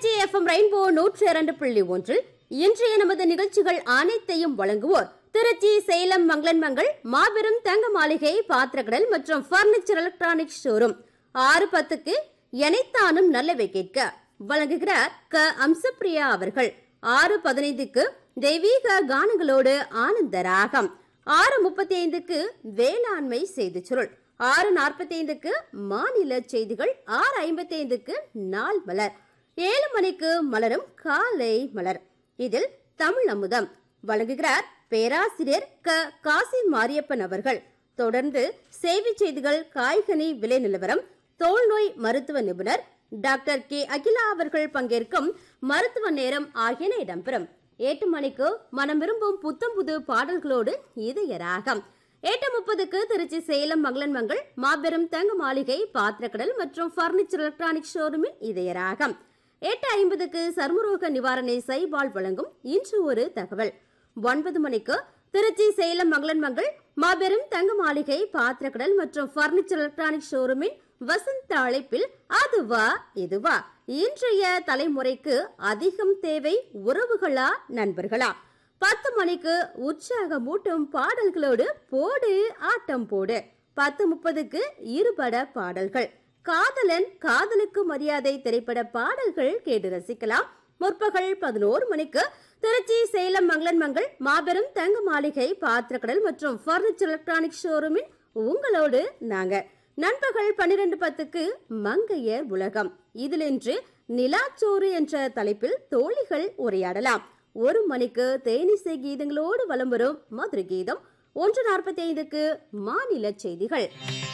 Trichy FM rainbow நூற்றி இரண்டு புள்ளி ஒன்றில் இன்றைய நமது நிகழ்ச்சிகள் அனைத்தையும் வழங்குவோர் திருச்சி சேலம் மங்களன்மங்கள் மாபெரும் தங்க மாளிகை பாத்திரக்கடல் மற்றும் பர்னிச்சர் எலக்ட்ரானிக் ஷோரூம் ஆறு பத்துக்கு எனைத்தானும் நல்லவை கேட்க வழங்குகிறார் க அம்சப்பிரியா அவர்கள் ஆறு பதினைந்துக்கு தெய்வீக கானங்களோடு ஆனந்த ராகம் ஆறு முப்பத்தி ஐந்துக்கு வேளாண்மை செய்தி சுருள் ஆறு நாற்பத்தி ஐந்துக்கு மாநில செய்திகள் ஆறு ஐம்பத்தி ஐந்துக்கு நாள் மலர் ஏழு மணிக்கு மலரும் காலை மலர் இதில் தமிழ் அமுதம் வழங்குகிறார் பேராசிரியர் க காசி மாரியப்பன் அவர்கள் தொடர்ந்து செய்தி செய்திகள் காய்கனி விலை நிலவரம் தோல்நோய் மருத்துவ நிபுணர் டாக்டர் கே அகிலா அவர்கள் பங்கேற்கும் மருத்துவ நேரம் ஆகியன இடம்பெறும் எட்டு மணிக்கு மனம் விரும்பும் புத்தம் புது பாடல்களோடு இதய ராகம் எட்டு முப்பதுக்கு திருச்சி சேலம் மங்களன்மங்கள் மாபெரும் தங்க மாளிகை பாத்திரக்கடல் மற்றும் பர்னிச்சர் எலக்ட்ரானிக் ஷோரூமின் இதய ராகம் எட்டு ஐம்பதுக்கு சர்மரோக நிவாரணை சைபால் வழங்கும் இன்று ஒரு தகவல் ஒன்பது மணிக்கு திருச்சி சேலம் மங்களன்மங்கள் மாபெரும் தங்க மாளிகை பாத்திரக்கடல் மற்றும் பர்னிச்சர் எலக்ட்ரானிக் ஷோரூமின் வசந்த அழைப்பில் அதுவா இதுவா இன்றைய தலைமுறைக்கு அதிகம் தேவை உறவுகளா நண்பர்களா பத்து மணிக்கு உற்சாகமூட்டும் பாடல்களோடு போடு ஆட்டம் போடு பத்து முப்பதுக்கு இருபட பாடல்கள் காதலன் காதலுக்கு மரியாதை திரைப்பட பாடல்கள் கேட்டு ரசிக்கலாம் முற்பகல் பதினோரு மணிக்கு திருச்சி சேலம் மங்களன்மங்கள் மாபெரும் தங்க மாளிகை பாத்திரக்கடல் மற்றும் பர்னிச்சர் எலக்ட்ரானிக் ஷோரூமின் உங்களோடு நாங்க நண்பகல் பன்னிரண்டு பத்துக்கு மங்கைய உலகம் இதில் இன்று நிலாச்சோறு என்ற தலைப்பில் தோழிகள் உரையாடலாம் ஒரு மணிக்கு தேனிசை கீதங்களோடு வலம் வரும் மதுரை கீதம் ஒன்று நாற்பத்தி ஐந்துக்கு மாநில செய்திகள்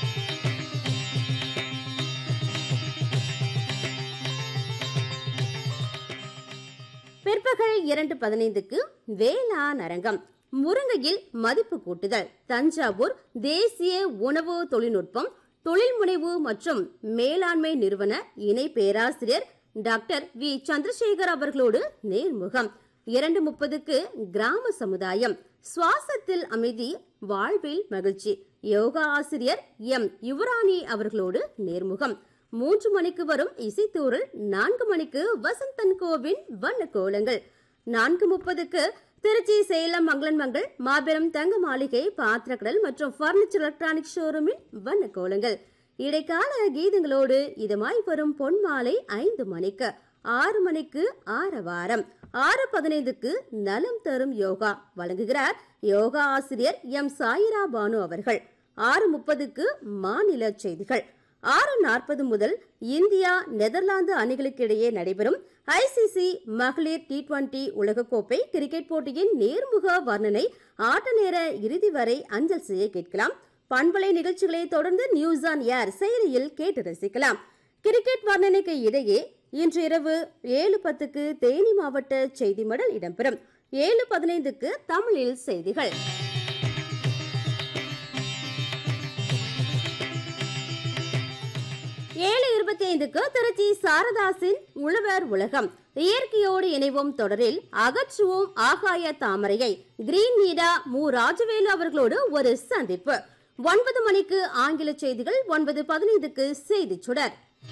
பிற்பகல் இரண்டு பதினைந்துக்கு வேளாண் அரங்கம் முருங்கையில் மதிப்பு கூட்டுதல் தஞ்சாவூர் தேசிய உணவு தொழில்நுட்பம் தொழில் முனைவு மற்றும் மேலாண்மை நிறுவன இணை பேராசிரியர் டாக்டர் வி சந்திரசேகர் அவர்களோடு நேர்முகம் இரண்டு முப்பதுக்கு கிராம சமுதாயம் சுவாசத்தில் அமைதி வாழ்வில் மகிழ்ச்சி யோகா ஆசிரியர் எம் யுவராணி அவர்களோடு நேர்முகம் மூன்று மணிக்கு வரும் இசைத்தூரல் நான்கு மணிக்கு வசந்தன் கோவின் வண்ண கோலங்கள் நான்கு முப்பதுக்கு திருச்சி சேலம் மங்களன்மங்கள் மாபெரும் தங்க மாளிகை பாத்திரக்கடல் மற்றும் பர்னிச்சர் எலக்ட்ரானிக் ஷோரூமின் வண்ண கோலங்கள் இடைக்கால கீதங்களோடு இதமாய் வரும் பொன் மாலை ஐந்து மணிக்கு ஆறு மணிக்கு ஆரவாரம் ஆறு பதினைந்துக்கு நலம் தரும் யோகா வழங்குகிறார் யோகா ஆசிரியர் எம் சாயிரா பானு அவர்கள் ஆறு முப்பதுக்கு மாநில செய்திகள் ஆறு நாற்பது முதல் இந்தியா நெதர்லாந்து அணிகளுக்கு இடையே நடைபெறும் ஐசிசி மகளிர் டி டுவெண்டி உலகக்கோப்பை கிரிக்கெட் போட்டியின் நேர்முக வர்ணனை ஆட்ட நேர இறுதி வரை அஞ்சல் செய்ய கேட்கலாம் பண்பலை நிகழ்ச்சிகளை தொடர்ந்து நியூஸ் ஆன் ஏர் செயலியில் கேட்டு ரசிக்கலாம் கிரிக்கெட் வர்ணனைக்கு இடையே இன்று இரவு ஏழு பத்துக்கு தேனி மாவட்ட செய்தி மடல் இடம்பெறும் ஏழு பதினைந்துக்கு தமிழில் செய்திகள் ஏழு இருபத்தி ஐந்துக்கு திருச்சி சாரதாசின் உழவர் உலகம் இயற்கையோடு இணைவோம் தொடரில் அகற்றுவோம் ஆகாய தாமரையை கிரீன் மீடா மு ராஜவேலு அவர்களோடு ஒரு சந்திப்பு ஒன்பது மணிக்கு ஆங்கில செய்திகள் ஒன்பது பதினைந்துக்கு செய்தி சுடர்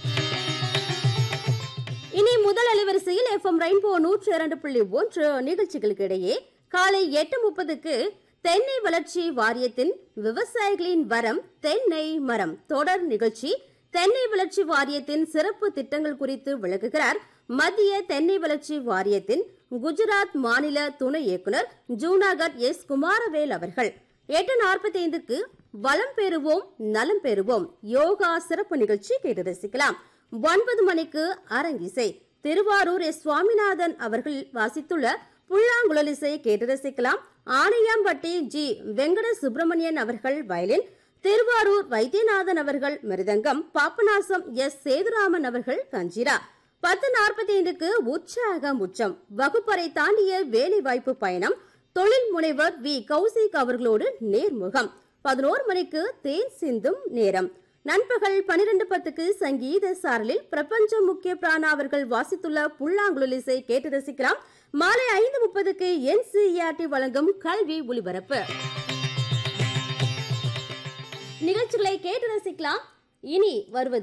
இனி முதல் அலைவரிசையில் எஃப்எம் ரெயின்போ நூற்று இரண்டு புள்ளி ஒன்று நிகழ்ச்சிகளுக்கு இடையே காலை எட்டு முப்பதுக்கு தென்னை வளர்ச்சி வாரியத்தின் விவசாயிகளின் வரம் தென்னை மரம் தொடர் நிகழ்ச்சி தென்னை வளர்ச்சி வாரியத்தின் சிறப்பு திட்டங்கள் குறித்து விளக்குகிறார் மத்திய தென்னை வளர்ச்சி வாரியத்தின் குஜராத் மாநில துணை இயக்குனர் ஜூனாகர் எஸ் குமாரவேல் அவர்கள் எட்டு நாற்பத்தி ஐந்துக்கு வளம் பெறுவோம் நலம் பெறுவோம் யோகா சிறப்பு நிகழ்ச்சி கேட்டு ரசிக்கலாம் ஒன்பது மணிக்கு அரங்கிசை திருவாரூர் எஸ் சுவாமிநாதன் அவர்கள் வாசித்துள்ள புல்லாங்குழலிசை கேட்டு ரசிக்கலாம் ஆணையாம்பட்டி ஜி வெங்கட சுப்பிரமணியன் அவர்கள் வயலின் திருவாரூர் வைத்தியநாதன் அவர்கள் மிருதங்கம் பாப்பநாசம் எஸ் சேதுராமன் அவர்கள் கஞ்சிரா பத்து நாற்பத்தி ஐந்துக்கு உற்சாகம் உச்சம் வகுப்பறை தாண்டிய வேலை வாய்ப்பு பயணம் தொழில் முனைவர் வி கௌசிக் அவர்களோடு நேர்முகம் பதினோரு மணிக்கு தேன் சிந்தும் நேரம் நண்பகல் பனிரெண்டு பத்துக்கு சங்கீத சாரலில் பிரபஞ்சம் முக்கிய பிராணா அவர்கள் வாசித்துள்ள புல்லாங்குழலிசை கேட்டு ரசிக்கலாம் மாலை ஐந்து முப்பதுக்கு என்சிஇஆர்டி வழங்கும் கல்வி ஒலிபரப்பு நிகழ்ச்சிகளை கேட்டு ரசிக்கலாம் இனி வருவது